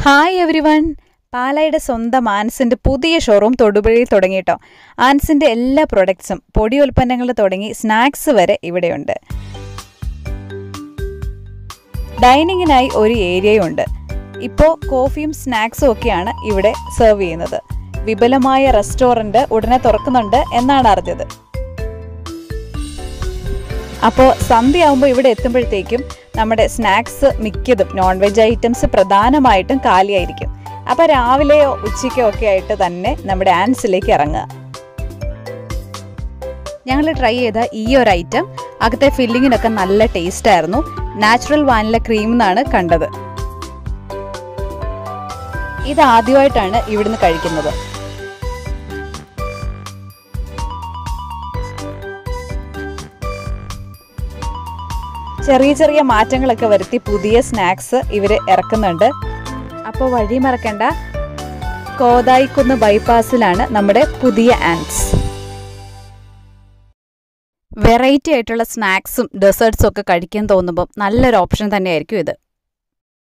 hi every one പാലായുടെ സ്വന്തം ആൻസിന്റെ പുതിയ showroom തൊടുപുഴയിൽ തുടങ്ങിയിട്ടോ ആൻസിന്റെ എല്ലാ പ്രൊഡക്ട്സും പൊടി ഉൽപ്പന്നങ്ങൾ തുടങ്ങി സ്നാക്സ് വരെ ഇവിടെയുണ്ട് ഡൈനിങ്ങിനായി ഒരു ഏരിയയുണ്ട് ഇപ്പോൾ കോഫിയും സ്നാക്സും ഒക്കെയാണ് ഇവിടെ സെർവ് ചെയ്യുന്നത് വിപുലമായ റെസ്റ്റോറൻറ്റ് ഉടനെ തുറക്കുന്നുണ്ട് എന്നാണ് അറിഞ്ഞത് അപ്പോൾ സന്ധ്യയാകുമ്പോൾ ഇവിടെ എത്തുമ്പോഴത്തേക്കും നമ്മുടെ സ്നാക്സ് മിക്കതും നോൺ വെജ് ഐറ്റംസ് പ്രധാനമായിട്ടും കാലിയായിരിക്കും അപ്പോൾ രാവിലെയോ ഉച്ചയ്ക്കോ ഒക്കെ ആയിട്ട് തന്നെ നമ്മുടെ ആൻസിലേക്ക് ഇറങ്ങുക ഞങ്ങൾ ട്രൈ ചെയ്ത ഈ ഒരു ഐറ്റം അകത്തെ ഫില്ലിങ്ങിനൊക്കെ നല്ല ടേസ്റ്റ് ആയിരുന്നു നാച്ചുറൽ വാനില ക്രീം എന്നാണ് കണ്ടത് ഇത് ആദ്യമായിട്ടാണ് ഇവിടുന്ന് കഴിക്കുന്നത് ചെറിയ ചെറിയ മാറ്റങ്ങളൊക്കെ വരുത്തി പുതിയ സ്നാക്സ് ഇവർ ഇറക്കുന്നുണ്ട് അപ്പോൾ വഴി മറക്കണ്ട കോതായിക്കുന്ന് ബൈപ്പാസിലാണ് നമ്മുടെ പുതിയ ആൻസ് വെറൈറ്റി ആയിട്ടുള്ള സ്നാക്സും ഡെസേർട്സും ഒക്കെ കഴിക്കാൻ തോന്നുമ്പോൾ നല്ലൊരു ഓപ്ഷൻ തന്നെയായിരിക്കും ഇത്